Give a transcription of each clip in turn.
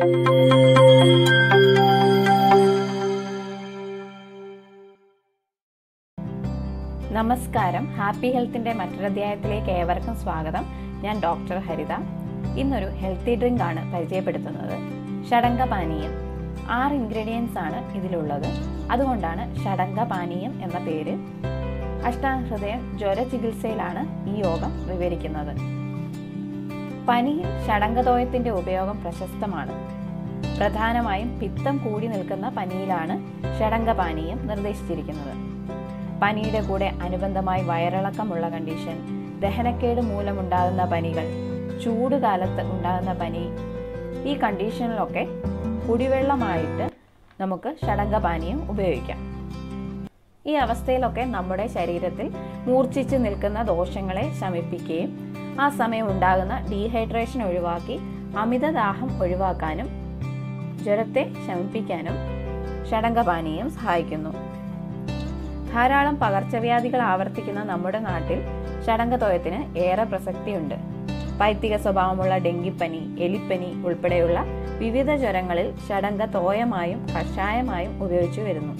നമസ്കാരം ഹാപ്പി ഹെൽത്തിന്റെ മറ്റൊരധ്യായത്തിലേക്ക് ഏവർക്കും സ്വാഗതം ഞാൻ ഡോക്ടർ ഹരിത ഇന്നൊരു ഹെൽത്തി ഡ്രിങ്ക് ആണ് പരിചയപ്പെടുത്തുന്നത് ഷടങ്ക പാനീയം ആറ് ഇൻഗ്രീഡിയൻസ് ആണ് ഇതിലുള്ളത് അതുകൊണ്ടാണ് ഷടങ്ക പാനീയം എന്ന പേര് അഷ്ടാഹൃദയം ജ്വര ചികിത്സയിലാണ് ഈ യോഗം വിവരിക്കുന്നത് പനിയിൽ ഷടങ്കതോയത്തിന്റെ ഉപയോഗം പ്രശസ്തമാണ് പ്രധാനമായും പിത്തം കൂടി നിൽക്കുന്ന പനിയിലാണ് ഷടങ്കപാനീയം നിർദ്ദേശിച്ചിരിക്കുന്നത് പനിയുടെ കൂടെ അനുബന്ധമായി വയറിളക്കമുള്ള കണ്ടീഷൻ ദഹനക്കേട് മൂലമുണ്ടാകുന്ന പനികൾ ചൂട് കാലത്ത് ഉണ്ടാകുന്ന പനി ഈ കണ്ടീഷനിലൊക്കെ കുടിവെള്ളമായിട്ട് നമുക്ക് ഷടങ്കപാനീയം ഉപയോഗിക്കാം ഈ അവസ്ഥയിലൊക്കെ നമ്മുടെ ശരീരത്തിൽ മൂർച്ഛിച്ച് നിൽക്കുന്ന ദോഷങ്ങളെ ശമിപ്പിക്കുകയും ആ സമയം ഉണ്ടാകുന്ന ഡീഹൈഡ്രേഷൻ ഒഴിവാക്കി അമിതദാഹം ഒഴിവാക്കാനും ജ്വരത്തെ ശമിപ്പിക്കാനും ഷടങ്കപാനീയം സഹായിക്കുന്നു ധാരാളം പകർച്ചവ്യാധികൾ ആവർത്തിക്കുന്ന നമ്മുടെ നാട്ടിൽ ഷടങ്കത്തോയത്തിന് ഏറെ പ്രസക്തിയുണ്ട് പൈത്തിക സ്വഭാവമുള്ള ഡെങ്കിപ്പനി എലിപ്പനി ഉൾപ്പെടെയുള്ള വിവിധ ജ്വരങ്ങളിൽ ഷടങ്ക തോയമായും കഷായമായും ഉപയോഗിച്ചു വരുന്നു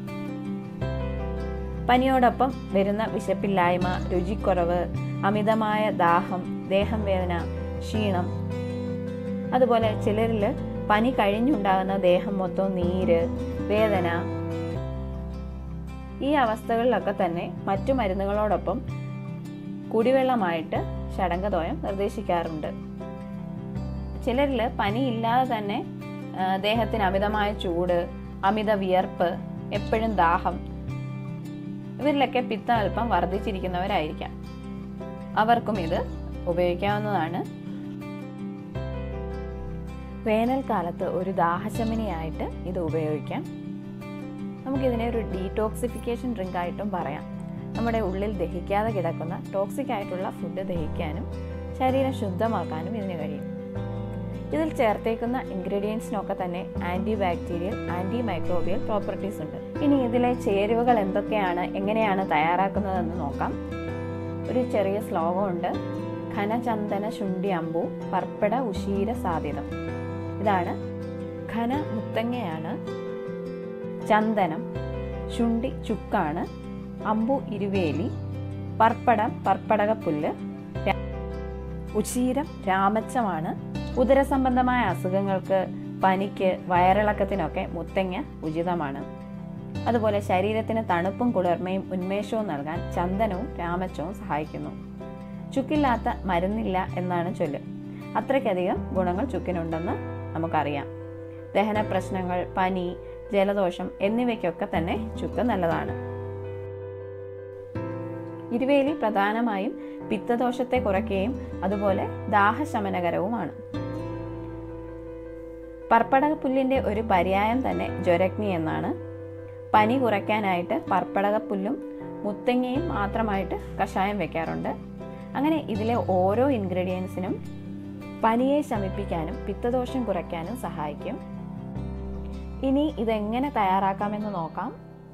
പനിയോടൊപ്പം വരുന്ന വിശപ്പില്ലായ്മ രുചിക്കുറവ് അമിതമായ ദാഹം ദേഹം വേദന ക്ഷീണം അതുപോലെ ചിലരിൽ പനി കഴിഞ്ഞുണ്ടാകുന്ന ദേഹം മൊത്തം നീര് വേദന ഈ അവസ്ഥകളിലൊക്കെ തന്നെ മറ്റു മരുന്നുകളോടൊപ്പം കുടിവെള്ളമായിട്ട് ഷടങ്കതോയം നിർദ്ദേശിക്കാറുണ്ട് ചിലരിൽ പനി ഇല്ലാതെ തന്നെ ആ, ദേഹത്തിന് അമിതമായ ചൂട് അമിത വിയർപ്പ് എപ്പോഴും ദാഹം ഇവരിലൊക്കെ പിത്തം അല്പം വർദ്ധിച്ചിരിക്കുന്നവരായിരിക്കാം അവർക്കും ഇത് ഉപയോഗിക്കാവുന്നതാണ് വേനൽക്കാലത്ത് ഒരു ദാഹശമനിയായിട്ട് ഇത് ഉപയോഗിക്കാം നമുക്കിതിനെ ഒരു ഡീടോക്സിഫിക്കേഷൻ ഡ്രിങ്ക് ആയിട്ടും പറയാം നമ്മുടെ ഉള്ളിൽ ദഹിക്കാതെ കിടക്കുന്ന ടോക്സിക് ആയിട്ടുള്ള ഫുഡ് ദഹിക്കാനും ശരീരം ശുദ്ധമാക്കാനും ഇതിന് കഴിയും ഇതിൽ ചേർത്തേക്കുന്ന ഇൻഗ്രീഡിയൻസിനൊക്കെ തന്നെ antibacterial antimicrobial properties ഉണ്ട് ഇനി ഇതിലെ ചേരുവകൾ എന്തൊക്കെയാണ് എങ്ങനെയാണ് തയ്യാറാക്കുന്നതെന്ന് നോക്കാം ഒരു ചെറിയ ശ്ലോകമുണ്ട് ഘനചന്ദന ശുണ്ഠി അമ്പു പർപ്പട ഉഷീര സാധ്യതം ഇതാണ് ഘന മുത്തങ്ങയാണ് ചന്ദനം ശുണ്ഠി ചുക്കാണ് അമ്പു ഇരുവേലി പർപ്പടം പർപ്പടകപ്പുല്ല് ര- ഉശീരം രാമച്ചമാണ് ഉദരസംബന്ധമായ അസുഖങ്ങൾക്ക് പനിക്ക് വയറിളക്കത്തിനൊക്കെ മുത്തങ്ങ ഉചിതമാണ് അതുപോലെ ശരീരത്തിന് തണുപ്പും കുളിർമയും ഉന്മേഷവും നൽകാൻ ചന്ദനവും രാമച്ചവും സഹായിക്കുന്നു ചുക്കില്ലാത്ത മരുന്നില്ല എന്നാണ് ചൊല്ല് അത്രയ്ക്കധികം ഗുണങ്ങൾ ചുക്കിനുണ്ടെന്ന് നമുക്കറിയാം ദഹന പ്രശ്നങ്ങൾ പനി ജലദോഷം എന്നിവയ്ക്കൊക്കെ തന്നെ ചുക്ക് നല്ലതാണ് ഇരുവേലി പ്രധാനമായും പിത്തദോഷത്തെ കുറയ്ക്കുകയും അതുപോലെ ദാഹശമനകരവുമാണ് പർപ്പടകപ്പുല്ലിന്റെ ഒരു പര്യായം തന്നെ ജ്വരഗ്നി എന്നാണ് പനി കുറയ്ക്കാനായിട്ട് പർപ്പടകപ്പുല്ലും മുത്തങ്ങയും മാത്രമായിട്ട് കഷായം വെക്കാറുണ്ട് അങ്ങനെ ഇതിലെ ഓരോ ഇൻഗ്രീഡിയൻസിനും പനിയെ ശമിപ്പിക്കാനും പിത്തദോഷം കുറയ്ക്കാനും സഹായിക്കും ഇനി ഇതെങ്ങനെ തയ്യാറാക്കാമെന്ന് നോക്കാം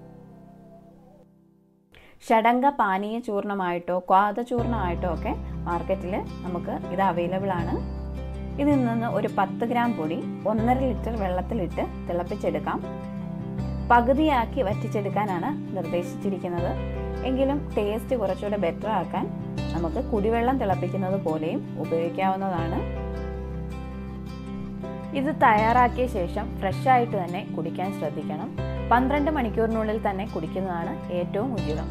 ഷടങ്ക പാനീയ ചൂർണമായിട്ടോ ക്വാദചൂർണമായിട്ടോ ഒക്കെ മാർക്കറ്റിൽ നമുക്ക് ഇത് അവൈലബിൾ ആണ് ഇതിൽ നിന്ന് ഒരു പത്ത് ഗ്രാം പൊടി ഒന്നര ലിറ്റർ വെള്ളത്തിലിട്ട് തിളപ്പിച്ചെടുക്കാം പകുതിയാക്കി വറ്റിച്ചെടുക്കാനാണ് നിർദ്ദേശിച്ചിരിക്കുന്നത് എങ്കിലും ടേസ്റ്റ് കുറച്ചുകൂടെ ബെറ്റർ ആക്കാൻ നമുക്ക് കുടിവെള്ളം തിളപ്പിക്കുന്നത് പോലെയും ഉപയോഗിക്കാവുന്നതാണ് ഇത് തയ്യാറാക്കിയ ശേഷം ഫ്രഷ് ആയിട്ട് തന്നെ കുടിക്കാൻ ശ്രദ്ധിക്കണം പന്ത്രണ്ട് മണിക്കൂറിനുള്ളിൽ തന്നെ കുടിക്കുന്നതാണ് ഏറ്റവും ഉചിതം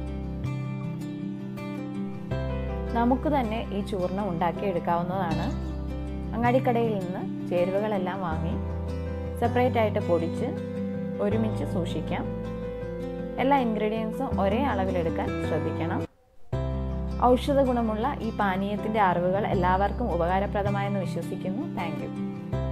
നമുക്ക് തന്നെ ഈ ചൂർണം ഉണ്ടാക്കിയെടുക്കാവുന്നതാണ് അങ്ങാടിക്കടയിൽ നിന്ന് ചേരുവകളെല്ലാം വാങ്ങി സെപ്പറേറ്റ് ആയിട്ട് പൊടിച്ച് ഒരുമിച്ച് സൂക്ഷിക്കാം എല്ലാ ഇൻഗ്രീഡിയൻസും ഒരേ അളവിലെടുക്കാൻ ശ്രദ്ധിക്കണം ഔഷധ ഗുണമുള്ള ഈ പാനീയത്തിൻ്റെ അറിവുകൾ എല്ലാവർക്കും ഉപകാരപ്രദമായെന്ന് വിശ്വസിക്കുന്നു താങ്ക്